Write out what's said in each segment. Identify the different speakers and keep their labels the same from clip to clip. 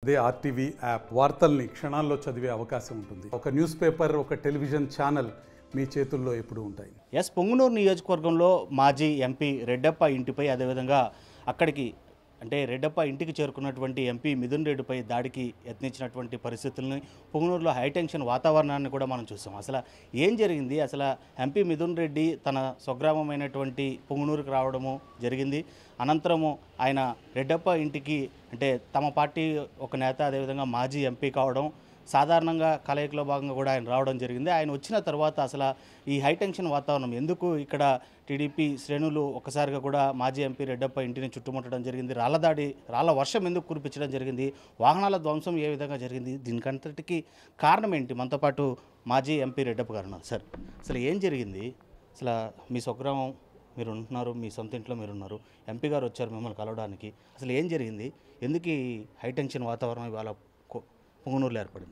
Speaker 1: అదే RTV app వార్తల్ని క్షణాల్లో చదివే అవకాశం ఉంటుంది ఒక న్యూస్ పేపర్ ఒక టెలివిజన్ ఛానల్ మీ చేతుల్లో ఎప్పుడూ ఉంటాయి
Speaker 2: ఎస్ పొంగునూరు నియోజకవర్గంలో మాజీ ఎంపీ రెడ్డప్ప ఇంటిపై అదేవిధంగా అక్కడికి అంటే రెడ్డప్ప ఇంటికి చేరుకున్నటువంటి ఎంపీ మిథున్ రెడ్డిపై దాడికి యత్నించినటువంటి పరిస్థితుల్ని పొంగునూరులో హైటెన్షన్ వాతావరణాన్ని కూడా మనం చూసాం అసలు ఏం జరిగింది అసలు ఎంపీ మిథున్ రెడ్డి తన స్వగ్రామమైనటువంటి పొంగునూరుకు రావడము జరిగింది అనంతరము ఆయన రెడ్డప్ప ఇంటికి అంటే తమ పార్టీ ఒక నేత అదేవిధంగా మాజీ ఎంపీ కావడం సాధారణంగా కలయికలో భాగంగా కూడా ఆయన రావడం జరిగింది ఆయన వచ్చిన తర్వాత అసలు ఈ హైటెన్షన్ వాతావరణం ఎందుకు ఇక్కడ టీడీపీ శ్రేణులు ఒక్కసారిగా కూడా మాజీ ఎంపీ రెడ్డప్ప ఇంటిని చుట్టుముట్టడం జరిగింది రాళ్ల దాడి రాళ్ల వర్షం ఎందుకు కురిపించడం జరిగింది వాహనాల ధ్వంసం ఏ విధంగా జరిగింది దీనికంతటికి కారణం ఏంటి మనతో పాటు మాజీ ఎంపీ రెడ్డప్ప గారు ఉన్నారు సార్ అసలు ఏం జరిగింది అసలు మీ స్వగ్రామం మీరు ఉంటున్నారు మీ సొంత ఇంట్లో మీరు ఉన్నారు ఎంపీ గారు వచ్చారు మిమ్మల్ని కలవడానికి అసలు ఏం జరిగింది ఎందుకు ఈ హైటెన్షన్ వాతావరణం ఇవాళ కొ- పొంగనూరులో ఏర్పడింది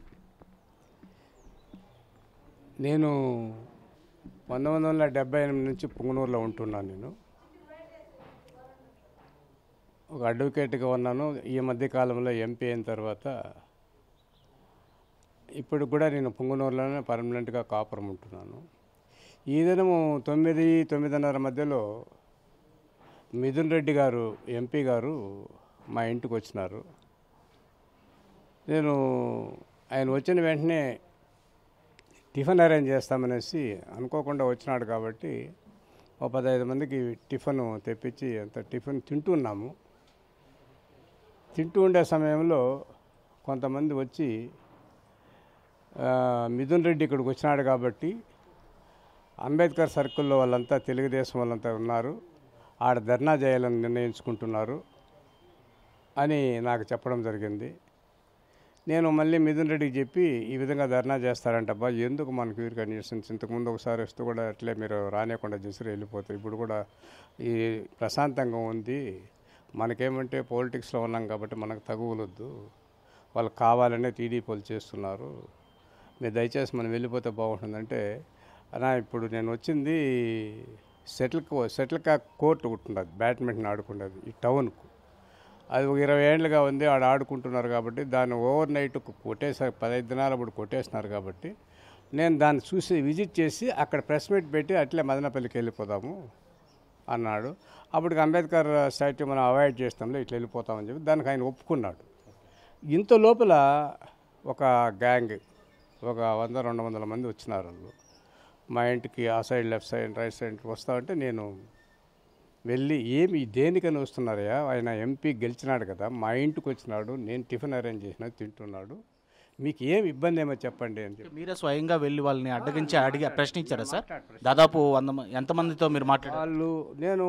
Speaker 3: నేను పంతొమ్మిది వందల డెబ్బై ఎనిమిది నుంచి పుంగనూరులో ఉంటున్నాను నేను ఒక అడ్వకేట్గా ఉన్నాను ఈ మధ్య కాలంలో ఎంపీ అయిన తర్వాత ఇప్పుడు కూడా నేను పుంగనూరులోనే పర్మనెంట్గా కాపురం ఉంటున్నాను ఈ దినము తొమ్మిది తొమ్మిదిన్నర మధ్యలో మిథున్ రెడ్డి గారు ఎంపీ గారు మా ఇంటికి వచ్చినారు నేను ఆయన వచ్చిన వెంటనే టిఫిన్ అరేంజ్ చేస్తామనేసి అనుకోకుండా వచ్చినాడు కాబట్టి ఒక పదహైదు మందికి టిఫిన్ తెప్పించి అంత టిఫిన్ తింటున్నాము తింటూ ఉండే సమయంలో కొంతమంది వచ్చి ఆ, మిథున్ రెడ్డి ఇక్కడికి వచ్చినాడు కాబట్టి అంబేద్కర్ సర్కిల్లో వాళ్ళంతా తెలుగుదేశం వాళ్ళంతా ఉన్నారు ఆడ ధర్నా చేయాలని నిర్ణయించుకుంటున్నారు అని నాకు చెప్పడం జరిగింది నేను మళ్ళీ మిథున్ రెడ్డికి చెప్పి ఈ విధంగా ధర్నా చేస్తారంటబ్బా ఎందుకు మనకు వీరి కండిషన్స్ ఇంతకుముందు ఒకసారి వస్తూ కూడా అట్లే మీరు రానియకుండా చేసి వెళ్ళిపోతారు ఇప్పుడు కూడా ఈ ప్రశాంతంగా ఉంది మనకేమంటే పాలిటిక్స్లో ఉన్నాం కాబట్టి మనకు తగువలొద్దు వాళ్ళు కావాలనే టీడీపీ వాళ్ళు చేస్తున్నారు మీరు దయచేసి మనం వెళ్ళిపోతే బాగుంటుందంటే అన్నా ఇప్పుడు నేను వచ్చింది సెటిల్ సెటిల్ కా కోర్టు ఒకటి ఉన్నది బ్యాడ్మింటన్ ఆడుకున్నది ఈ టౌన్కు అది ఒక ఇరవై ఏళ్ళుగా ఉంది ఆడ ఆడుకుంటున్నారు కాబట్టి దాన్ని ఓవర్ నైట్ కొట్టేసారు పదహైదు దినాలు అప్పుడు కొట్టేసినారు కాబట్టి నేను దాన్ని చూసి విజిట్ చేసి అక్కడ ప్రెస్ మీట్ పెట్టి అట్లే మదనపల్లికి వెళ్ళిపోదాము అన్నాడు అప్పటికి అంబేద్కర్ స్టాట్యూ మనం అవాయిడ్ చేస్తాంలే ఇట్లా వెళ్ళిపోతామని చెప్పి దానికి ఆయన ఒప్పుకున్నాడు ఇంత లోపల ఒక గ్యాంగ్ ఒక వంద రెండు వందల మంది వచ్చినారు వాళ్ళు మా ఇంటికి ఆ side left side right side వస్తామంటే నేను వెళ్ళి ఏమి దేనికని వస్తున్నారయ్యా ఆయన ఎంపీ గెలిచినాడు కదా మా ఇంటికి వచ్చినాడు నేను టిఫిన్ అరేంజ్ చేసిన తింటున్నాడు మీకు ఏం ఇబ్బంది ఏమో చెప్పండి అని చెప్పి
Speaker 2: మీరే స్వయంగా వెళ్ళి వాళ్ళని అడ్డగించి అడిగి ప్రశ్నించారా సార్ దాదాపు వంద మ- ఎంతమందితో మీరు మాట్లాడారు
Speaker 3: వాళ్ళు నేను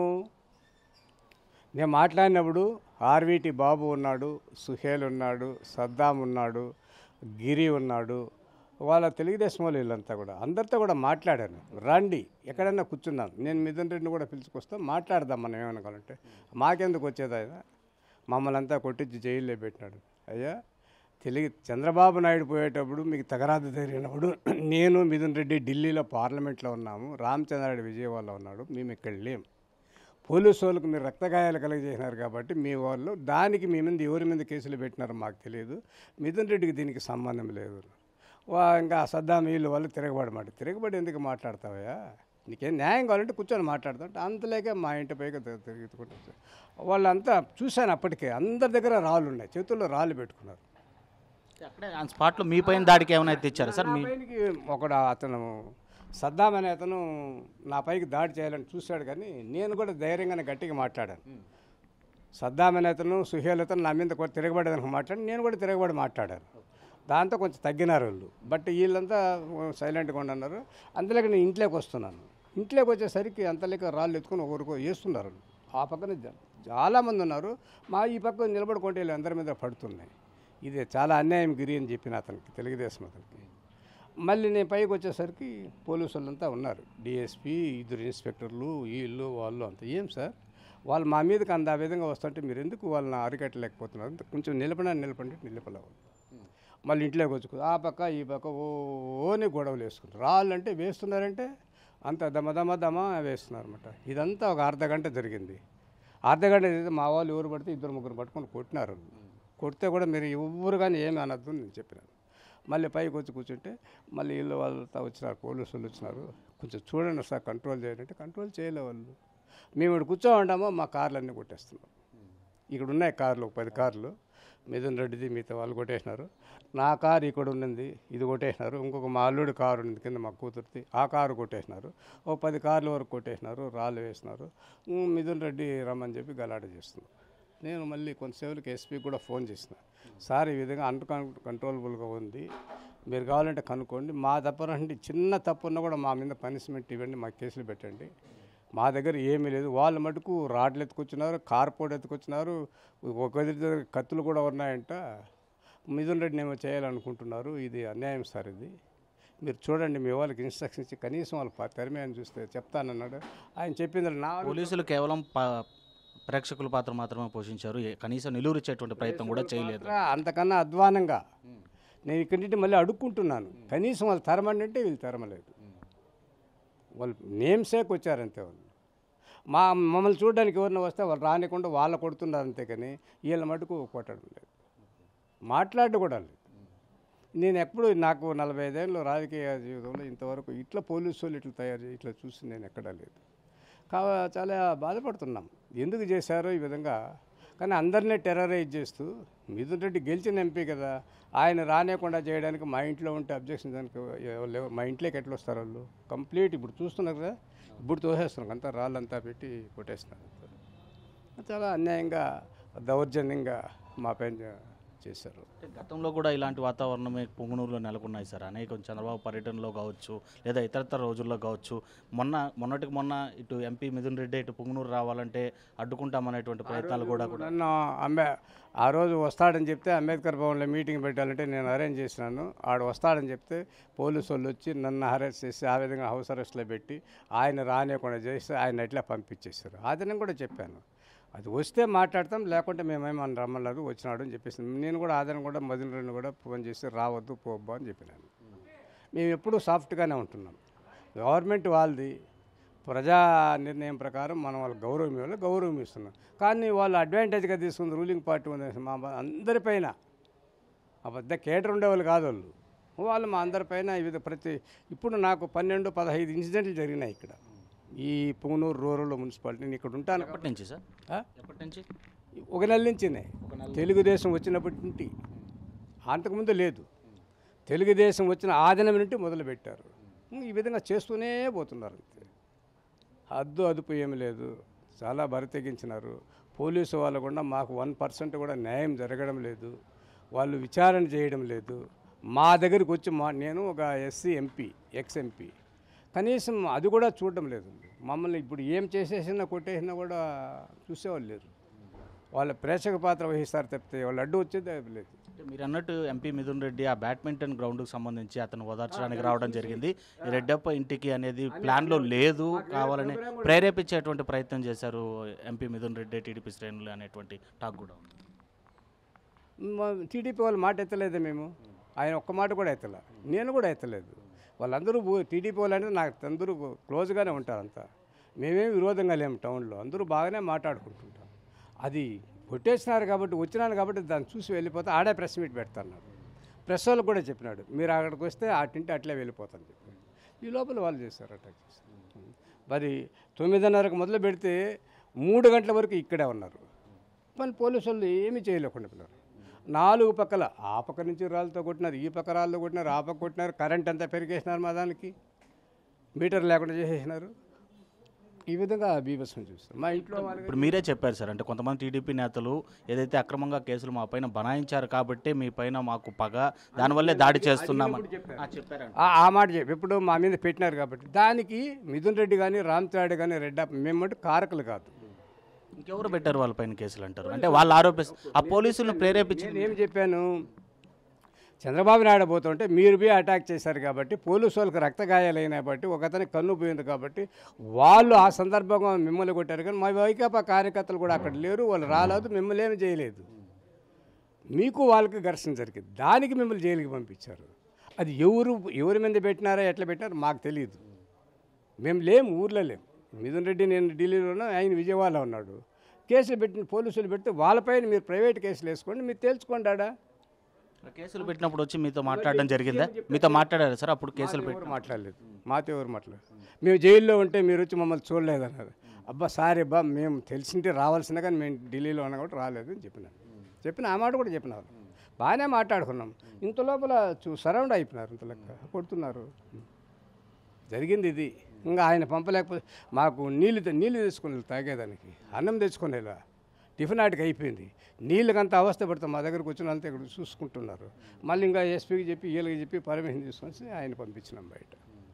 Speaker 3: నేను మాట్లాడినప్పుడు ఆర్విటి బాబు ఉన్నాడు సుహేల్ ఉన్నాడు సద్దాం ఉన్నాడు గిరి ఉన్నాడు వాళ్ళ తెలుగుదేశం వాళ్ళు వీళ్ళంతా కూడా అందరితో కూడా మాట్లాడాను రండి ఎక్కడన్నా కూర్చున్నాను నేను మిథున్ రెడ్డిని కూడా పిలుచుకొస్తాం మాట్లాడదాం మనం ఏమనుకోవాలంటే మాకెందుకు వచ్చేది ఆయన మమ్మల్ని అంతా కొట్టించి జైల్లో పెట్టినాడు అయ్యా తెలుగు చంద్రబాబు నాయుడు పోయేటప్పుడు మీకు తగరాదు జరిగినప్పుడు నేను మిథున్ రెడ్డి ఢిల్లీలో పార్లమెంట్లో ఉన్నాము రామచంద్రారెడ్డి విజయవాడలో ఉన్నాడు మేము ఇక్కడ లేం పోలీసు వాళ్ళకు మీరు రక్తగాయాలు కలిగజేసినారు కాబట్టి మీ వాళ్ళు దానికి మీ మీద ఎవరి మీద కేసులు పెట్టినారో మాకు తెలియదు మిథున్ రెడ్డికి దీనికి సంబంధం లేదు వా ఇంకా సద్దాం వీళ్ళు వాళ్ళు తిరగబడి మాట తిరగబడి ఎందుకు మాట్లాడతావయ్యా నీకేం న్యాయం కావాలంటే కూర్చొని మాట్లాడతాం అంటే అంతలేకే మా ఇంటి పైకి తిరుగుతుంటే వాళ్ళంతా చూశాను అప్పటికే అందరి దగ్గర రాళ్ళు ఉన్నాయి చేతుల్లో రాళ్ళు పెట్టుకున్నారు
Speaker 2: అక్కడే ఆ స్పాట్లో మీ పైన దాడికి ఏమైనా తెచ్చారా సార్ మీ
Speaker 3: నా పైనకి ఒకడు అతను సద్దాం అనే అతను నా పైకి దాడి చేయాలని చూశాడు కానీ నేను కూడా ధైర్యంగానే గట్టిగా మాట్లాడాను సద్దాం అనే అతను సుహేల్ అతను నా మీద కూడా తిరగబడేదానికి మాట్లాడి నేను కూడా తిరగబడి మాట్లాడాను దాంతో కొంచెం తగ్గినారు వాళ్ళు బట్ వీళ్ళంతా సైలెంట్గా ఉండన్నారు అంతలోకి నేను ఇంట్లోకి వస్తున్నాను ఇంట్లోకి వచ్చేసరికి అంతలేక రాళ్ళు ఎత్తుకొని ఒకరికి వేస్తున్నారు ఆ పక్కన జ- చాలామంది ఉన్నారు మా ఈ పక్క నిలబడుకుంటే వీళ్ళు అందరి మీద పడుతున్నాయి ఇది చాలా అన్యాయం గిరి అని చెప్పిన అతనికి తెలుగుదేశం అతనికి మళ్ళీ నేను పైకి వచ్చేసరికి పోలీసు వాళ్ళంతా ఉన్నారు డిఎస్పి ఇద్దరు ఇన్స్పెక్టర్లు వీళ్ళు వాళ్ళు అంతా ఏం సార్ వాళ్ళు మా మీదకి అంత ఆ విధంగా వస్తుంటే మీరు ఎందుకు వాళ్ళని అరికట్టలేకపోతున్నారు అంత కొంచెం నిలబడినా నిలబడి నిలబడలేదు మళ్ళీ ఇంట్లోకి వచ్చుకో ఆ పక్క ఈ పక్క ఓ ఓని గొడవలు వేసుకుంటారు రాళ్ళు అంటే వేస్తున్నారంటే అంత దమ దమ దమ వేస్తున్నారు అనమాట ఇదంతా ఒక అర్ధ గంట జరిగింది అర్ధ గంట చేస్తే మా వాళ్ళు ఎవరు పడితే ఇద్దరు ముగ్గురు పట్టుకొని కొట్టినారు కొడితే కూడా మీరు ఎవరు కానీ ఏమి అనద్దు అని నేను చెప్పినాను మళ్ళీ పైకి వచ్చి కూర్చుంటే మళ్ళీ వీళ్ళు వాళ్ళతో వచ్చినారు పోలీసులు వచ్చినారు కొంచెం చూడండి సార్ కంట్రోల్ చేయండి అంటే కంట్రోల్ చేయలే వాళ్ళు మేము ఇక్కడ కూర్చో ఉంటామో మా కార్లన్నీ కొట్టేస్తున్నాం ఇక్కడ ఉన్నాయి కార్లు ఒక పది కార్లు మిథున్ రెడ్డిది మిగతా వాళ్ళు కొట్టేసినారు నా కారు ఇక్కడ ఉన్నది ఇది కొట్టేసినారు ఇంకొక మా అల్లుడి కారు ఉంది కింద మా కూతురిది ఆ కారు కొట్టేసినారు ఓ పది కార్ల వరకు కొట్టేసినారు రాళ్ళు వేసినారు ఉమ్, మిథున్ రెడ్డి రమ్మని చెప్పి గలాట చేస్తున్నారు నేను మళ్ళీ కొంతసేపుకి ఎస్పీ కూడా ఫోన్ చేసిన సార్ ఈ విధంగా అండర్ కంట్రోలబుల్గా ఉంది మీరు కావాలంటే కనుక్కోండి మా తప్పనంటే చిన్న తప్పున్నా కూడా మా మీద పనిష్మెంట్ ఇవ్వండి మా కేసులు పెట్టండి మా దగ్గర ఏమీ లేదు వాళ్ళు మటుకు రాడ్లు ఎత్తుకొచ్చినారు కార్పోర్ట్ ఎత్తుకొచ్చినారు ఒకరి దగ్గర కత్తులు కూడా ఉన్నాయంట మిథున్ రెడ్డిని ఏమో చేయాలనుకుంటున్నారు ఇది అన్యాయం సార్ ఇది మీరు చూడండి మీ వాళ్ళకి ఇన్స్ట్రక్షన్ ఇచ్చి కనీసం వాళ్ళు ప- తెరమేయని చూస్తే చెప్తానన్నాడు ఆయన చెప్పింది నా
Speaker 2: పోలీసులు కేవలం ప- ప్రేక్షకుల పాత్ర మాత్రమే పోషించారు ఏ- కనీసం నిలువరిచ్చేటువంటి ప్రయత్నం కూడా చేయలేదు
Speaker 3: పాత్ర అంతకన్నా అధ్వానంగా నేను ఇక్కడి నుండి మళ్ళీ అడుక్కుంటున్నాను కనీసం వాళ్ళు తరమండి అంటే వీళ్ళు తరమలేదు వాళ్ళు నేమ్ సేక్ వచ్చారంతే వాళ్ళు మా మమ్మల్ని చూడడానికి ఎవరిని వస్తే వాళ్ళు రానికుండా వాళ్ళు కొడుతున్నారు అంతే కానీ వీళ్ళ మటుకు కొట్టడం లేదు మాట్లాడడం కూడా లేదు నేను ఎప్పుడు నాకు నలభై ఐదేళ్ళు రాజకీయ జీవితంలో ఇంతవరకు ఇట్లా పోలీసు వాళ్ళు ఇట్లా తయారు చేసి ఇట్లా చూసి నేను ఎక్కడా లేదు కా చాలా బాధపడుతున్నాం ఎందుకు చేశారో ఈ విధంగా కానీ అందరినీ టెర్రరైజ్ చేస్తూ మిథున్ రెడ్డి గెలిచిన ఎంపీ కదా ఆయన రానియకుండా చేయడానికి మా ఇంట్లో ఉంటే అబ్జెక్షన్ దానికి ఎవరు లేవు. మా ఇంట్లోకి ఎట్లా వస్తారు వాళ్ళు కంప్లీట్ ఇప్పుడు చూస్తున్నారు కదా ఇప్పుడు తోసేస్తున్నారు అంతా రాళ్ళంతా పెట్టి కొట్టేస్తున్నారు చాలా అన్యాయంగా దౌర్జన్యంగా మా పైన చేశారు
Speaker 2: అంటే గతంలో కూడా ఇలాంటి వాతావరణమే పొంగునూరులో నెలకొన్నాయి సార్ అనేక చంద్రబాబు పర్యటనలో కావచ్చు లేదా ఇతరతర రోజుల్లో కావచ్చు మొన్న మొన్నటికి మొన్న ఇటు ఎంపీ మిథున్ రెడ్డి ఇటు పొంగునూరు రావాలంటే అడ్డుకుంటామనేటువంటి ప్రయత్నాలు కూడా కూడా
Speaker 3: నన్ను అంబే ఆ రోజు వస్తాడని చెప్తే అంబేద్కర్ భవన్లో మీటింగ్ పెట్టాలంటే నేను అరేంజ్ చేసినాను ఆడు వస్తాడని చెప్తే పోలీసు వాళ్ళు వచ్చి నన్ను అరెస్ట్ చేసి ఆ విధంగా హౌస్ అరెస్ట్లో పెట్టి ఆయన రానియకుండా చేసి ఆయన ఎట్లా పంపించేశారు అది నేను కూడా చెప్పాను అది వస్తే మాట్లాడతాం లేకుంటే మేమేమని రమ్మన్నారు వచ్చినాడు అని చెప్పేసి నేను కూడా ఆదరణ కూడా మదిన రెండు కూడా ఫోన్ చేసి రావద్దు పోబ్బా అని చెప్పినాను మేము ఎప్పుడూ సాఫ్ట్గానే ఉంటున్నాం గవర్నమెంట్ వాళ్ళది ప్రజా నిర్ణయం ప్రకారం మనం వాళ్ళకి గౌరవం ఇవ్వాలి గౌరవం ఇస్తున్నాం కానీ వాళ్ళు అడ్వాంటేజ్గా తీసుకుంది రూలింగ్ పార్టీ ఉంది మా మా అందరిపైన ఆ పెద్ద కేటర్ ఉండేవాళ్ళు కాదు వాళ్ళు వాళ్ళు మా అందరిపైన ఈ విధ ప్రతి ఇప్పుడు నాకు పన్నెండు పదహైదు ఇన్సిడెంట్లు జరిగినాయి ఇక్కడ ఈ పుంగనూరు రూరల్ మున్సిపాలిటీ నేను ఇక్కడ ఉంటాను
Speaker 2: ఎప్పటి నుంచి సార్
Speaker 3: ఆ?
Speaker 2: ఎప్పటి నుంచి
Speaker 3: ఒక నెల నుంచినే తెలుగుదేశం వచ్చినప్పటి నుండి అంతకుముందు లేదు తెలుగుదేశం వచ్చిన ఆ దినం నుండి మొదలుపెట్టారు ఈ విధంగా చేస్తూనే పోతున్నారు అంతే హద్దు అదుపు ఏమి లేదు చాలా బరి తెగించినారు పోలీసు వాళ్ళు కూడా మాకు వన్ పర్సెంట్ కూడా న్యాయం జరగడం లేదు వాళ్ళు విచారణ చేయడం లేదు మా దగ్గరికి వచ్చి మా నేను ఒక ఎస్సీ ఎంపీ ఎక్స్ ఎంపీ కనీసం అది కూడా చూడడం లేదు మమ్మల్ని ఇప్పుడు ఏం చేసేసినా కొట్టేసినా కూడా చూసేవాళ్ళు లేరు వాళ్ళ ప్రేక్షక పాత్ర వహిస్తారు తప్పితే వాళ్ళు అడ్డు వచ్చేది లేదు
Speaker 2: అంటే మీరు అన్నట్టు ఎంపీ మిథున్ రెడ్డి ఆ బ్యాడ్మింటన్ గ్రౌండ్కి సంబంధించి అతను ఓదార్చడానికి రావడం జరిగింది ఈ రెడ్డప్ప ఇంటికి అనేది ప్లాన్లో లేదు కావాలని ప్రేరేపించేటువంటి ప్రయత్నం చేశారు ఎంపీ మిథున్ రెడ్డి టీడీపీ శ్రేణులు అనేటువంటి టాక్ కూడా ఉంది
Speaker 3: టీడీపీ వాళ్ళు మాట ఎత్తలేదే మేము ఆయన ఒక్క మాట కూడా ఎత్తలే నేను కూడా ఎత్తలేదు వాళ్ళందరూ ఊ- టీడీపీ వాళ్ళు అంటే నాకు అందరూ క్లోజ్గానే ఉంటారు అంతా మేమేం విరోధంగా లేము టౌన్లో అందరూ బాగానే మాట్లాడుకుంటుంటాం అది కొట్టేసినారు కాబట్టి వచ్చినాను కాబట్టి దాన్ని చూసి వెళ్ళిపోతే ఆడే ప్రెస్ మీట్ పెడతాను ప్రెస్ వాళ్ళు కూడా చెప్పినాడు మీరు అక్కడికి వస్తే ఆ తింటే అట్లే వెళ్ళిపోతాను చెప్పాడు ఈ లోపల వాళ్ళు చేశారు అటాక్ చేశారు మరి తొమ్మిదిన్నరకు మొదలు పెడితే మూడు గంటల వరకు ఇక్కడే ఉన్నారు మన పోలీసు వాళ్ళు ఏమీ చేయలేకుండా పిల్లలు నాలుగు పక్కల ఆ పక్క నుంచి రాళ్ళతో కొట్టినారు ఈ పక్క రాళ్ళతో కొట్టినారు ఆ పక్క కొట్టినారు కరెంట్ అంతా పెరిగేసినారు మా దానికి మీటర్ లేకుండా చేసేసినారు ఈ విధంగా బీభత్సం చూస్తారు మా ఇంట్లో వాళ్ళకి
Speaker 2: ఇప్పుడు మీరే చెప్పారు సార్ అంటే కొంతమంది టీడీపీ నేతలు ఏదైతే అక్రమంగా కేసులు మా పైన బనాయించారు కాబట్టి మీ పైన మాకు పగ దానివల్లే దాడి చేస్తున్నామని ఆ, చెప్పారండి
Speaker 3: ఆ- ఆ మాట చెప్పి ఇప్పుడు మా మీద పెట్టినారు కాబట్టి దానికి మిథున్ రెడ్డి కానీ రామ్చాడు కానీ రెడ్డి మేమంటే కారకులు కాదు
Speaker 2: ఇంకెవరు పెట్టారు వాళ్ళపైన కేసులు అంటారు అంటే వాళ్ళు ఆరోపిస్తారు ఆ పోలీసులను ప్రేరేపించి
Speaker 3: నేను ఏం చెప్పాను చంద్రబాబు నాయుడు పోతుంటే మీరు పోయి అటాక్ చేశారు కాబట్టి పోలీసు వాళ్ళకి రక్త గాయాలైనాయి కాబట్టి ఒక అతనికి కన్ను పోయింది కాబట్టి వాళ్ళు ఆ సందర్భంగా మిమ్మల్ని కొట్టారు కానీ మా వైకాపా కార్యకర్తలు కూడా అక్కడ లేరు వాళ్ళు రాలేదు మిమ్మల్ని ఏమి చేయలేదు మీకు వాళ్ళకి ఘర్షణ జరిగింది దానికి మిమ్మల్ని జైలుకి పంపించారు అది ఎవరు ఎవరి మీద పెట్టినారో ఎట్లా పెట్టినారో మాకు తెలియదు మేము లేము ఊర్లో లేము మిథున్ రెడ్డి నేను ఢిల్లీలో ఉన్నా ఆయన విజయవాడలో ఉన్నాడు కేసులు పెట్టిన పోలీసులు పెడితే వాళ్ళపైన మీరు ప్రైవేట్ కేసులు వేసుకోండి మీరు తేల్చుకోండి ఆడ
Speaker 2: కేసులు పెట్టినప్పుడు వచ్చి మీతో మాట్లాడడం జరిగిందా మీతో మాట్లాడారు సార్ అప్పుడు కేసులు పెట్టి
Speaker 3: ఎవరు మాట్లాడలేదు మాతో ఎవరు మాట్లాడలేదు మేము జైల్లో ఉంటే మీరు వచ్చి మమ్మల్ని చూడలేదన్నారు అబ్బా సారీ అబ్బా మేము తెలిసింటే రావాల్సిందే కానీ మేము ఢిల్లీలో ఉన్నాం కాబట్టి రాలేదు అని చెప్పినాను చెప్పిన ఆ మాట కూడా చెప్పినారు బాగానే మాట్లాడుకున్నాం ఇంత లోపల చూ సరౌండ్ అయిపోయినారు ఇంత లెక్క కొడుతున్నారు జరిగింది ఇది ఇంకా ఆయన పంపలేకపోతే మాకు నీళ్ళు తె- నీళ్ళు తెచ్చుకుని తాగేదానికి అన్నం తెచ్చుకునేలా టిఫిన్ ఆటికి అయిపోయింది నీళ్ళకంత అవస్థ పడితే మా దగ్గరకు వచ్చిన అంతా ఇక్కడ చూసుకుంటున్నారు మళ్ళీ ఇంకా ఎస్పీకి చెప్పి వీళ్ళకి చెప్పి పర్మిషన్ తీసుకొని ఆయన పంపించినాం బయట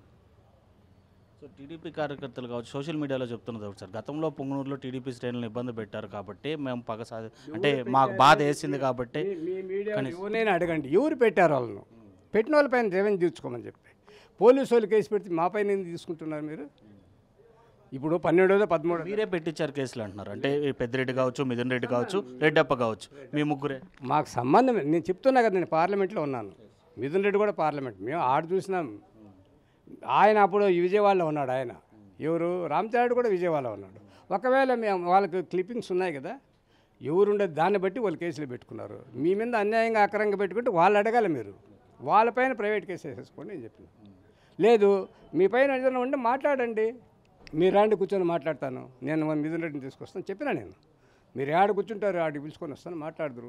Speaker 2: సో టీడీపీ కార్యకర్తలు కావచ్చు సోషల్ మీడియాలో చెప్తున్నది ఒకటి సార్ గతంలో పొంగనూరులో టీడీపీ శ్రేణులను ఇబ్బంది పెట్టారు కాబట్టి మేము పగ సాధి అంటే మాకు బాధ వేసింది కాబట్టి
Speaker 3: మీ మీడియా ఎవరినైనా అడగండి ఎవరు పెట్టారు వాళ్ళను పెట్టిన వాళ్ళపైన రెవెన్యూ తీర్చుకోమని చెప్పి పోలీసు వాళ్ళు కేసు పెడితే మా పైన ఎందుకు తీసుకుంటున్నారు మీరు ఇప్పుడు పన్నెండోదో పదమూడో
Speaker 2: మీరే పెట్టించారు కేసులు అంటున్నారు అంటే ఈ పెద్దిరెడ్డి కావచ్చు మిథున్ రెడ్డి కావచ్చు రెడ్డప్ప కావచ్చు మీ ముగ్గురే
Speaker 3: మాకు సంబంధం నేను చెప్తున్నా కదా నేను పార్లమెంట్లో ఉన్నాను మిథున్ రెడ్డి కూడా పార్లమెంట్ మేము ఆడ చూసినాం ఆయన అప్పుడు విజయవాడలో ఉన్నాడు ఆయన ఎవరు రామచంద్రుడు కూడా విజయవాడలో ఉన్నాడు ఒకవేళ మేము వాళ్ళకి క్లిప్పింగ్స్ ఉన్నాయి కదా ఎవరుండే దాన్ని బట్టి వాళ్ళు కేసులు పెట్టుకున్నారు మీ మీద అన్యాయంగా అక్రంగా పెట్టుకుంటే వాళ్ళు అడగాలి మీరు వాళ్ళపైన ప్రైవేట్ కేసు వేసేసుకోండి నేను చెప్పిన లేదు మీ పైన ఏదైనా ఉంటే మాట్లాడండి మీరు రాండి కూర్చొని మాట్లాడతాను నేను మిథున్ రెడ్డిని తీసుకొస్తాను చెప్పినా నేను మీరు ఆడ కూర్చుంటారు ఆడికి పిలుచుకొని వస్తాను మాట్లాడదురు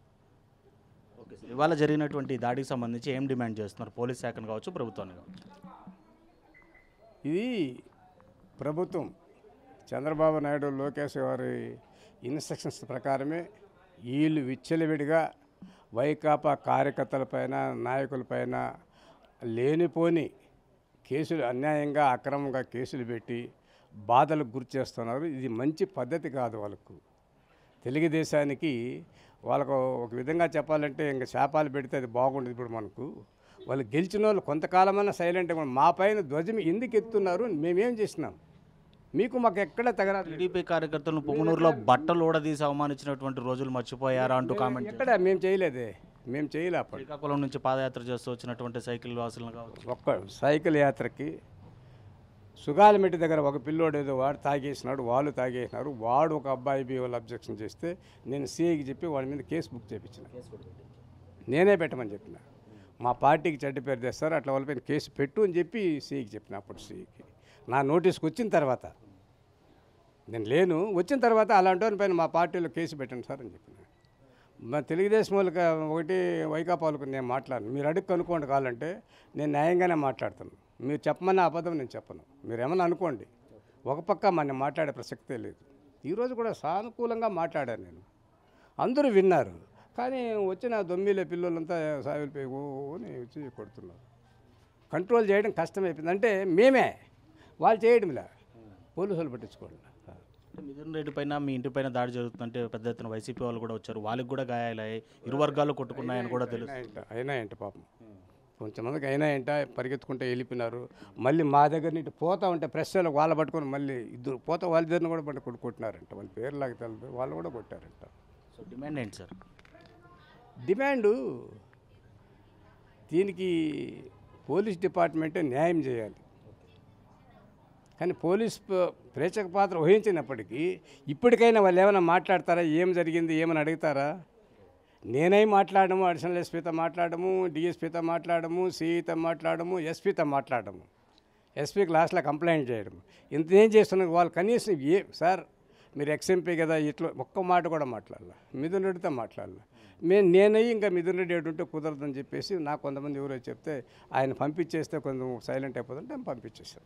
Speaker 2: ఓకే సార్ ఇవాళ జరిగినటువంటి దాడికి సంబంధించి ఏం డిమాండ్ చేస్తున్నారు పోలీస్ శాఖను కావచ్చు ప్రభుత్వాన్ని కావచ్చు
Speaker 3: ఇది ప్రభుత్వం చంద్రబాబు నాయుడు లోకేష్ గారి ఇన్స్ట్రక్షన్స్ ప్రకారమే వీళ్ళు విచ్చలవిడిగా వైకాపా కార్యకర్తలపైన నాయకులపైన లేనిపోని కేసులు అన్యాయంగా అక్రమంగా కేసులు పెట్టి బాధలకు గురి చేస్తున్నారు ఇది మంచి పద్ధతి కాదు వాళ్ళకు తెలుగుదేశానికి వాళ్ళకు ఒక విధంగా చెప్పాలంటే ఇంకా శాపాలు పెడితే అది బాగుండదు ఇప్పుడు మనకు వాళ్ళు గెలిచిన వాళ్ళు కొంతకాలమైనా సైలెంట్గా మా పైన ధ్వజం ఎందుకు ఎత్తున్నారు మేమేం చేసినాం మీకు మాకు ఎక్కడ తగరాదు
Speaker 2: టీడీపీ కార్యకర్తలను పొంగనూరులో బట్టలు ఊడదీసి అవమానించినటువంటి రోజులు మర్చిపోయారా అంటూ కామెంట్
Speaker 3: ఎక్కడ మేము చేయలేదే మేము చేయలే అప్పుడు
Speaker 2: శ్రీకాకుళం నుంచి పాదయాత్ర చేస్తూ వచ్చినటువంటి సైకిల్ వాసులను కావచ్చు
Speaker 3: ఒక్క సైకిల్ యాత్రకి సుగాలమెట్టి దగ్గర ఒక పిల్లోడు ఏదో వాడు తాగేసినాడు వాళ్ళు తాగేసినారు వాడు ఒక అబ్బాయి బి వాళ్ళు అబ్జెక్షన్ చేస్తే నేను సిఐకి చెప్పి వాడి మీద కేసు బుక్ చేయించిన నేనే పెట్టమని చెప్పిన మా పార్టీకి చెడ్డ పేరు తెస్తారు అట్లా వాళ్ళపైన కేసు పెట్టు అని చెప్పి సిఐకి చెప్పిన అప్పుడు సిఐకి నా నోటీస్కి వచ్చిన తర్వాత నేను లేను వచ్చిన తర్వాత అలాంటి వాని పైన మా పార్టీలో కేసు పెట్టండి సార్ అని చెప్పిన మా తెలుగుదేశం వాళ్ళకి ఒకటి వైకాపా వాళ్ళకి నేను మాట్లాడను మీరు అడుగు కనుక్కోండి కావాలంటే నేను న్యాయంగానే మాట్లాడతాను మీరు చెప్పమన్న అబద్ధం నేను చెప్పను మీరు ఏమన్నా అనుకోండి ఒక పక్క మన మాట్లాడే ప్రసక్తే లేదు ఈరోజు కూడా సానుకూలంగా మాట్లాడాను నేను అందరూ విన్నారు కానీ వచ్చిన దొమ్మిలే పిల్లలంతా సాగిలిపోయి ఓ అని వచ్చి కొడుతున్నారు కంట్రోల్ చేయడం కష్టమైపోయింది అంటే మేమే వాళ్ళు చేయడంలే పోలీసులు పట్టించుకోండి
Speaker 2: అంటే మిథున్ రెడ్డి పైన మీ ఇంటి పైన దాడి జరుగుతుందంటే పెద్ద ఎత్తున వైసీపీ వాళ్ళు కూడా వచ్చారు వాళ్ళకి కూడా గాయాలయ్యాయి ఇరు వర్గాలు కొట్టుకున్నాయని కూడా తెలుసు
Speaker 3: అయినాయంట అయినాయంట పాపం కొంచెంమందికి అయినాయంట పరిగెత్తుకుంటే వెళ్ళిపోయినారు మళ్ళీ మా దగ్గర నుండి పోతా ఉంటే ప్రెస్ వాళ్ళకి వాళ్ళ పట్టుకొని మళ్ళీ ఇద్దరు పోతా వాళ్ళ దగ్గర కూడా పట్టు కొట్టు కొట్టినారంట వాళ్ళ పేర్లాగా తెలియదు వాళ్ళు కూడా కొట్టారంట
Speaker 2: సో డిమాండ్ ఏంటి సార్
Speaker 3: డిమాండు దీనికి పోలీస్ డిపార్ట్మెంటే న్యాయం చేయాలి కానీ పోలీస్ ప- ప్రేక్షక పాత్ర వహించినప్పటికీ ఇప్పటికైనా వాళ్ళు ఏమైనా మాట్లాడతారా ఏం జరిగింది ఏమైనా అడుగుతారా నేనై మాట్లాడము అడిషనల్ ఎస్పీతో మాట్లాడము డిఎస్పీతో మాట్లాడము సిఈతో మాట్లాడము ఎస్పీతో మాట్లాడము ఎస్పీకి లాస్ట్లో కంప్లైంట్ చేయడం ఇంత ఏం చేస్తున్నారు వాళ్ళు కనీసం ఏ సార్ మీరు ఎక్స్ఎంపీ కదా ఇట్లా ఒక్క మాట కూడా మాట్లాడాల మిథున్ రెడ్డితో మాట్లాడాల మేము నేనయ్యి ఇంకా మిథున్ రెడ్డి ఎటుంటే కుదరదని చెప్పేసి నాకు కొంతమంది ఎవరో చెప్తే ఆయన పంపించేస్తే కొంచెం సైలెంట్ అయిపోతుంటే నేను పంపించేశాను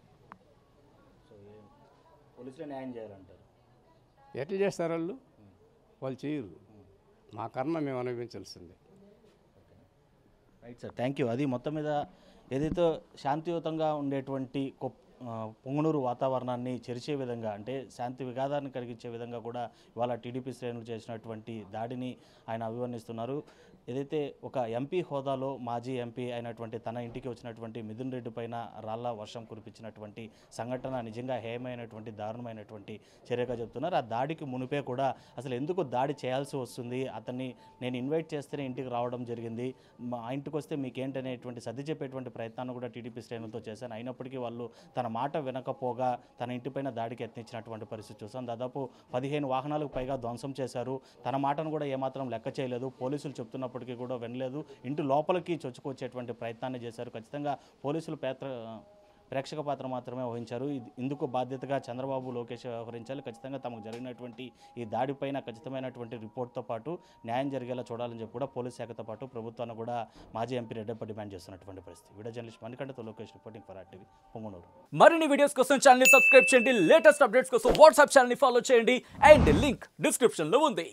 Speaker 2: పోలీసులే న్యాయం చేయాలంటారు
Speaker 3: ఎట్లా చేస్తారు వాళ్ళు వాళ్ళు చేయరు మా కర్మ మేము అనుభవించాల్సిందే
Speaker 2: రైట్ సార్ థ్యాంక్ యూ అది మొత్తం మీద ఏదైతే శాంతియుతంగా ఉండేటువంటి కొప్- ఆ, పొంగనూరు వాతావరణాన్ని చెరిచే విధంగా అంటే శాంతి విఘాతాన్ని కలిగించే విధంగా కూడా ఇవాళ టీడీపీ శ్రేణులు చేసినటువంటి దాడిని ఆయన అభివర్ణిస్తున్నారు ఏదైతే ఒక ఎంపీ హోదాలో మాజీ ఎంపీ అయినటువంటి తన ఇంటికి వచ్చినటువంటి మిథున్ రెడ్డి పైన రాళ్ల వర్షం కురిపించినటువంటి సంఘటన నిజంగా హేయమైనటువంటి దారుణమైనటువంటి చర్యగా చెప్తున్నారు ఆ దాడికి మునిపే కూడా అసలు ఎందుకు దాడి చేయాల్సి వస్తుంది అతన్ని నేను ఇన్వైట్ చేస్తేనే ఇంటికి రావడం జరిగింది మా ఇంటికి వస్తే మీకేంటనేటువంటి సర్ది చెప్పేటువంటి ప్రయత్నాన్ని కూడా టీడీపీ శ్రేణులతో చేశాను అయినప్పటికీ వాళ్ళు తన మాట వినకపోగా తన ఇంటిపైన దాడికి యత్నించినటువంటి పరిస్థితి చూసాం దాదాపు పదిహేను వాహనాలకు పైగా ధ్వంసం చేశారు తన మాటను కూడా ఏమాత్రం లెక్క చేయలేదు పోలీసులు చెప్తున్నప్పటికీ కూడా వినలేదు ఇంటి లోపలికి చొచ్చుకొచ్చేటువంటి ప్రయత్నాన్ని చేశారు ఖచ్చితంగా పోలీసులు పేత్ర ప్రేక్షక పాత్ర మాత్రమే వహించారు ఇది- ఇందుకు బాధ్యతగా చంద్రబాబు లోకేష్ వ్యవహరించాలి ఖచ్చితంగా తమకు జరిగినటువంటి ఈ దాడిపైన ఖచ్చితమైనటువంటి రిపోర్ట్తో పాటు న్యాయం జరిగేలా చూడాలని చెప్పి కూడా పోలీస్ శాఖతో పాటు ప్రభుత్వాన్ని కూడా మాజీ ఎంపీ రెడ్డప్ప డిమాండ్ చేస్తున్నటువంటి పరిస్థితి వీడియో జర్నలిస్ట్ మణికంఠతో Lokesh reporting for RTV Punganur
Speaker 4: మరిన్ని వీడియోస్ కోసం ఛానల్ ని సబ్స్క్రైబ్ చేయండి లేటెస్ట్ అప్డేట్స్ కోసం వాట్సాప్ ఛానల్ ని ఫాలో చేయండి అండ్ లింక్ డిస్క్రిప్షన్ లో ఉంది